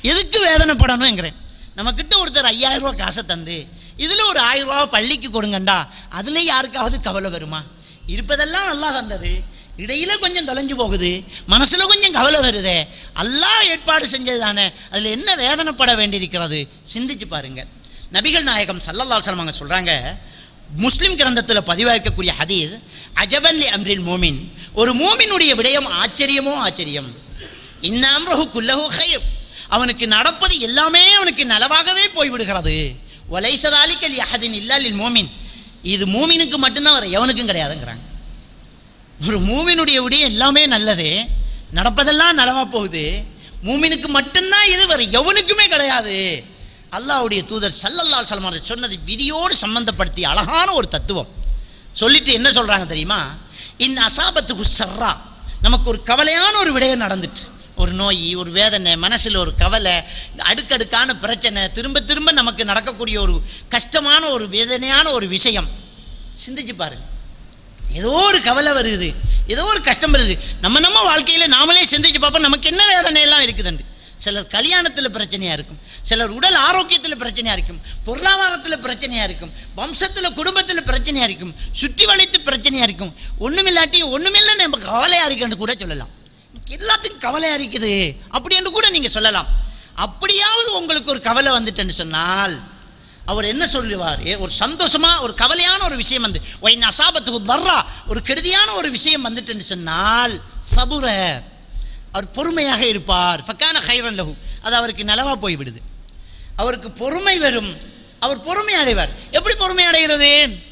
எதுக்கு வேதனைப்படணுங்கிறேன் நம்மக்கிட்ட ஒருத்தர் ஐயாயிரம் ரூபா காசை தந்து இதில் ஒரு ஆயிரம் ரூபா பள்ளிக்கு கொடுங்கண்டா அதில் யாருக்காவது கவலை வருமா இருப்பதெல்லாம் நல்லா தந்தது இடையில கொஞ்சம் தொலைஞ்சு போகுது மனசுல கொஞ்சம் கவலை வருதே அல்லாஹ் ஏற்பாடு செஞ்சது தானே அதில் என்ன வேதனைப்பட வேண்டியிருக்கிறது சிந்திச்சு பாருங்க நபிகள் நாயகம் சல்லல்லா அலுவலம் அவங்க சொல்றாங்க முஸ்லிம் கிரந்தத்தில் பதிவாக்கக்கூடிய ஹதீஸ் அஜபன்லி அம்ரில் மோமின் ஒரு மூமினுடைய விடயம் ஆச்சரியமோ ஆச்சரியம் இன்னாம்ரஹு குல்லஹு ஹைர் அவனுக்கு நடப்பது எல்லாமே அவனுக்கு நலவாகவே போய்விடுகிறது ஒலைசதாலிக்கல் யஹதின் இல்லாலில் மோமின் இது மூமினுக்கு மட்டும்தான் வர எவனுக்கும் கிடையாதுங்கிறாங்க ஒரு மூமினுடைய விடயம் எல்லாமே நல்லது நடப்பதெல்லாம் நலமா போகுது மூமினுக்கு மட்டும்தான் இது வர எவனுக்குமே கிடையாது அல்லாஹ்வுடைய தூதர் சல்லல்லாஹு அலைஹி வஸல்லம் சொன்னது விதியோடு சம்பந்தப்படுத்தி அழகான ஒரு தத்துவம் சொல்லிட்டு என்ன சொல்றாங்க தெரியுமா இன் அசாபத்துக்கு சர்ரா நமக்கு ஒரு கவலையான ஒரு விடயம் நடந்துட்டு ஒரு நோய் ஒரு வேதனை மனசில் ஒரு கவலை அடுக்கடுக்கான பிரச்சனை திரும்ப திரும்ப நமக்கு நடக்கக்கூடிய ஒரு கஷ்டமான ஒரு வேதனையான ஒரு விஷயம் சிந்திச்சு பாருங்க ஏதோ ஒரு கவலை வருது ஏதோ ஒரு கஷ்டம் வருது நம்ம நம்ம வாழ்க்கையில் நாமளே சிந்திச்சு பார்ப்போம் நமக்கு என்ன வேதனை எல்லாம் இருக்குதுண்டு சிலர் கல்யாணத்தில் பிரச்சனையாக இருக்கும் சிலர் உடல் ஆரோக்கியத்தில் பிரச்சனையாக இருக்கும் பொருளாதாரத்தில் பிரச்சனையாக இருக்கும் வம்சத்தில் குடும்பத்தில் பிரச்சனையாக இருக்கும் சுற்றி வளைத்து பிரச்சனையாக இருக்கும் ஒன்றுமில்லாட்டி ஒன்றுமில்லை நம்ம கவலையாக இருக்குன்னு கூட சொல்லலாம் எனக்கு எல்லாத்துக்கும் கவலையாக இருக்குது அப்படி என்று கூட நீங்கள் சொல்லலாம் அப்படியாவது உங்களுக்கு ஒரு கவலை வந்துட்டுன்னு சொன்னால் அவர் என்ன சொல்லுவார் ஏ, ஒரு சந்தோஷமா ஒரு கவலையான ஒரு விஷயம் வந்து ஒயின் அசாபத்துக்கு தர்றா ஒரு கெடுதியான ஒரு விஷயம் வந்துட்டுன்னு சொன்னால் சபுர அவர் பொறுமையாக இருப்பார் ஃபக்கான ஹைரன் லஹு அது அவருக்கு நலவா போய்விடுது அவருக்கு பொறுமை வரும் அவர் பொறுமை அடைவார் எப்படி பொறுமை அடைகிறது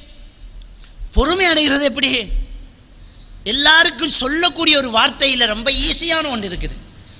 பொறுமை அடைகிறது எப்படி எல்லாருக்கும் சொல்லக்கூடிய ஒரு வார்த்தையில் ரொம்ப ஈஸியான ஒன்று இருக்குது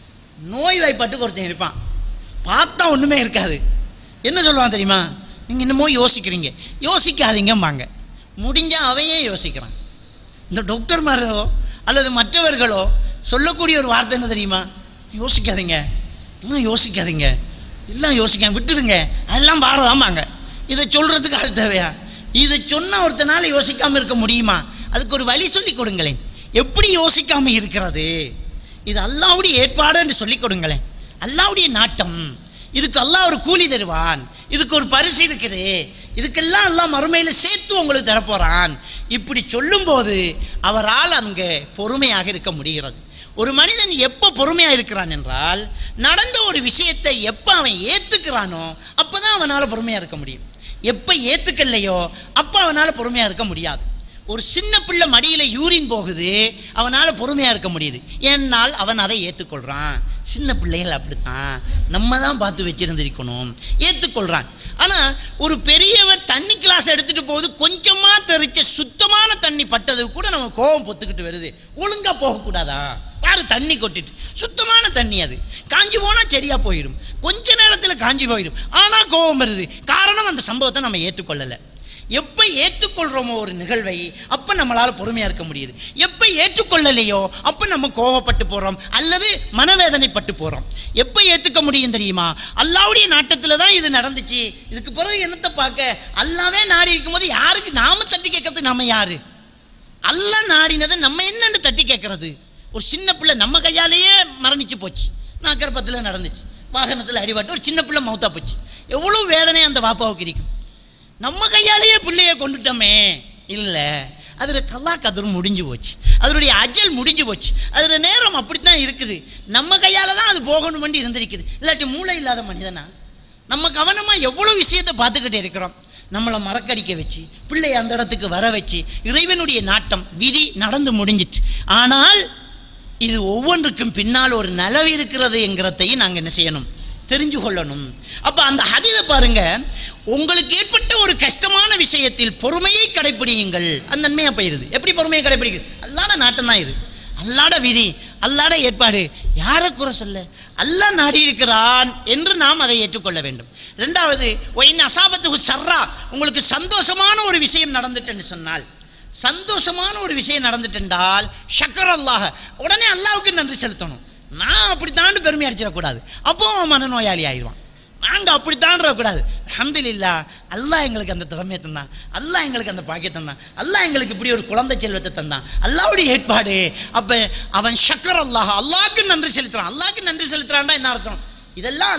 நோய் வாய்ப்பட்டு ஒருத்தன் இருப்பான் பார்த்தா ஒன்றுமே இருக்காது என்ன சொல்லுவான் தெரியுமா நீங்கள் என்னமோ யோசிக்கிறீங்க யோசிக்காதீங்கம்பாங்க முடிஞ்சால் அவையே யோசிக்கிறான் இந்த டாக்டர்மாரோ அல்லது மற்றவர்களோ சொல்லக்கூடிய ஒரு வார்த்தை என்ன தெரியுமா யோசிக்காதீங்க இன்னும் யோசிக்காதீங்க எல்லாம் யோசிக்காம விட்டுடுங்க அதெல்லாம் பாரதாமாங்க இதை சொல்கிறதுக்கு ஆள் தேவையா இதை சொன்ன ஒருத்தனால யோசிக்காமல் இருக்க முடியுமா அதுக்கு ஒரு வழி சொல்லி கொடுங்களேன் எப்படி யோசிக்காமல் இருக்கிறது இது அல்லாவுடைய ஏற்பாடு என்று சொல்லிக் கொடுங்களேன் அல்லாவுடைய நாட்டம் இதுக்கு அல்லாஹ் ஒரு கூலி தருவான் இதுக்கு ஒரு பரிசு இருக்குது இதுக்கெல்லாம் எல்லாம் மறுமையில் சேர்த்து உங்களுக்கு தரப்போறான் இப்படி சொல்லும்போது அவரால் அங்கே பொறுமையாக இருக்க முடிகிறது ஒரு மனிதன் எப்போ பொறுமையாக இருக்கிறான் என்றால் நடந்த ஒரு விஷயத்தை எப்போ அவன் ஏற்றுக்கிறானோ அப்போ தான் அவனால் பொறுமையாக இருக்க முடியும் எப்போ ஏற்றுக்கலையோ அப்போ அவனால் பொறுமையாக இருக்க முடியாது ஒரு சின்ன பிள்ளை மடியில் யூரின் போகுது அவனால் பொறுமையாக இருக்க முடியுது ஏன்னால் அவன் அதை ஏற்றுக்கொள்கிறான் சின்ன பிள்ளைகள் அப்படித்தான் நம்ம தான் பார்த்து வச்சிருந்திருக்கணும் ஏற்றுக்கொள்கிறான் ஆனால் ஒரு பெரியவர் தண்ணி கிளாஸ் எடுத்துகிட்டு போகுது கொஞ்சமாக தெரிச்ச சுத்தமான தண்ணி பட்டது கூட நம்ம கோபம் பொத்துக்கிட்டு வருது ஒழுங்காக போகக்கூடாதா யாரு தண்ணி கொட்டிட்டு சுத்தமான தண்ணி அது காஞ்சி போனால் சரியாக போயிடும் கொஞ்ச நேரத்தில் காஞ்சி போயிடும் ஆனால் கோபம் வருது காரணம் அந்த சம்பவத்தை நம்ம ஏற்றுக்கொள்ளலை எப்போ ஏற்றுக்கொள்கிறோமோ ஒரு நிகழ்வை அப்போ நம்மளால் பொறுமையாக இருக்க முடியுது எப்போ ஏற்றுக்கொள்ளலையோ அப்போ நம்ம கோவப்பட்டு போகிறோம் அல்லது மனவேதனைப்பட்டு போகிறோம் எப்போ ஏற்றுக்க முடியும் தெரியுமா அல்லாவுடைய நாட்டத்தில் தான் இது நடந்துச்சு இதுக்கு பிறகு என்னத்தை பார்க்க அல்லாவே நாடி இருக்கும்போது யாருக்கு நாம தட்டி கேட்கறது நம்ம யாரு அல்லாஹ் நாடினதை நம்ம என்னன்னு தட்டி கேட்கறது ஒரு சின்ன பிள்ளை நம்ம கையாலேயே மரணிச்சு போச்சு நாக்கரப்பத்தில் நடந்துச்சு வாகனத்தில் அடிபட்டு ஒரு சின்ன பிள்ளை மௌத்தா போச்சு எவ்வளோ வேதனை அந்த பாப்பாவுக்கு இருக்கும் நம்ம கையாலேயே பிள்ளைய கொண்டுட்டோமே இல்லை அதில் கல்லா கதிரும் முடிஞ்சு போச்சு அதனுடைய அஜல் முடிஞ்சு போச்சு அதில் நேரம் அப்படித்தான் இருக்குது நம்ம கையால் தான் அது போகணும் வேண்டி இருந்திருக்குது இல்லாட்டி மூளை இல்லாத மனிதனா நம்ம கவனமாக எவ்வளோ விஷயத்தை பார்த்துக்கிட்டு இருக்கிறோம் நம்மளை மறக்கடிக்க வச்சு பிள்ளையை அந்த இடத்துக்கு வர வச்சு இறைவனுடைய நாட்டம் விதி நடந்து முடிஞ்சிட்டு ஆனால் இது ஒவ்வொன்றுக்கும் பின்னால் ஒரு நலவு இருக்கிறது என்கிறதையும் நாங்கள் என்ன செய்யணும் தெரிஞ்சு கொள்ளணும் அப்போ அந்த ஹதீதை பாருங்க உங்களுக்கு ஏற்பட்ட ஒரு கஷ்டமான விஷயத்தில் பொறுமையை கடைப்பிடியுங்கள் அந்த நன்மையாக போயிருது எப்படி பொறுமையை கடைப்பிடிக்குது அல்லாட நாட்டம் தான் இது அல்லாட விதி அல்லாட ஏற்பாடு யாரை குறை சொல்ல அல்லாஹ் நாடி இருக்கிறான் என்று நாம் அதை ஏற்றுக்கொள்ள வேண்டும் ரெண்டாவது ஒயின் அசாபத்துக்கு சர்ரா உங்களுக்கு சந்தோஷமான ஒரு விஷயம் நடந்துட்டுன்னு சொன்னால் சந்தோஷமான ஒரு விஷயம் நடந்துட்டென்றால் ஷக்கர் அல்லாஹ் உடனே அல்லாவுக்கு நன்றி செலுத்தணும் நான் அப்படித்தான் பெருமை அடிச்சிடக்கூடாது அப்போ அவன் மனநோயாளி ஆயிடுவான் நாங்கள் அப்படித்தான் கூடாது அல்ஹம்துலில்லா அல்லாஹ் எங்களுக்கு அந்த திறமையை தந்தான் அல்லாஹ் எங்களுக்கு அந்த பாக்கியம் தந்தான் அல்லாஹ் எங்களுக்கு இப்படி ஒரு குழந்தை செல்வத்தை தந்தான் அல்லாவுடைய ஏற்பாடு அப்போ அவன் ஷக்கர் அல்லாஹ் அல்லாஹ்க்கு நன்றி செலுத்துறான் அல்லாஹ்க்கு நன்றி செலுத்துறான்டா என்ன அர்த்தம் இதெல்லாம்